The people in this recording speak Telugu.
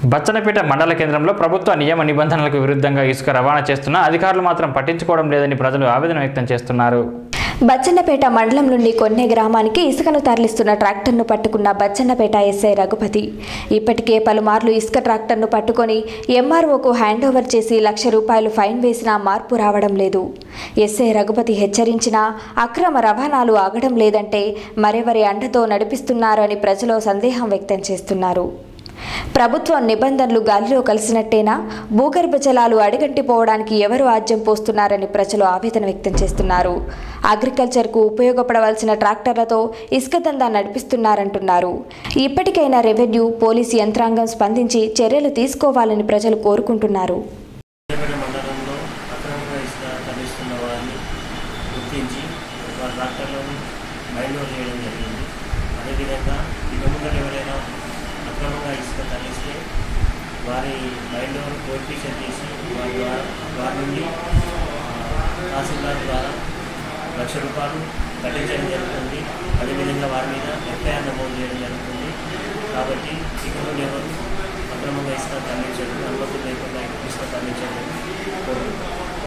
బచ్చనపేట మండల కేంద్రంలో ప్రభుత్వ నియమ నిబంధనలకు విరుద్ధంగా ఇసుక రవాణా చేస్తున్నా అధికారులు మాత్రం పట్టించుకోవడం లేదని ప్రజలు ఆవేదన వ్యక్తం చేస్తున్నారు బచ్చన్నపేట మండలం నుండి కొన్నే గ్రామానికి ఇసుకను తరలిస్తున్న ట్రాక్టర్ను పట్టుకున్న బచ్చన్నపేట ఎస్ఐ రఘుపతి ఇప్పటికే పలుమార్లు ఇసుక ట్రాక్టర్ను పట్టుకొని ఎంఆర్ఓకు హ్యాండ్ ఓవర్ చేసి లక్ష రూపాయలు ఫైన్ వేసినా మార్పు రావడం లేదు ఎస్ఐ రఘుపతి హెచ్చరించినా అక్రమ రవాణాలు ఆగడం లేదంటే మరెవరి అండతో నడిపిస్తున్నారు అని ప్రజలు సందేహం వ్యక్తం చేస్తున్నారు ప్రభుత్వం నిబంధనలు గాలిలో కలిసినట్టేనా భూగర్భ జలాలు అడిగంటిపోవడానికి ఎవరు ఆజ్యం పోస్తున్నారని ప్రజలు ఆవేదన వ్యక్తం చేస్తున్నారు అగ్రికల్చర్కు ఉపయోగపడవలసిన ట్రాక్టర్లతో ఇసుక దందా నడిపిస్తున్నారంటున్నారు ఇప్పటికైనా రెవెన్యూ పోలీసు యంత్రాంగం స్పందించి చర్యలు తీసుకోవాలని ప్రజలు కోరుకుంటున్నారు కొత్తపేట మండలంలో అక్రమంగా ఇసుక తరలిస్తున్న వారిని గుర్తించి వారి ట్రాక్టర్లను బయలుదేరి చేయడం జరిగింది అదేవిధంగా ఇక ముందర ఎవరైనా అక్రమంగా ఇసుక తరలిస్తే వారి బయలుదేరి కోర్పిషన్ చేసి వారి ద్వారా వారి నుండి ఆ, తహసీల్దార్ ద్వారా లక్ష రూపాయలు కట్టించడం జరుగుతుంది అదేవిధంగా వారి మీద ఎఫ్ఐఆర్ నమోదు చేయడం జరుగుతుంది కాబట్టి ఇక నుండి ఎవరు అక్రమంగా ఇసుక తరలించడం అనుమతి లేకుండా ఇసుక తరలించడం కోరుకుంటున్నాను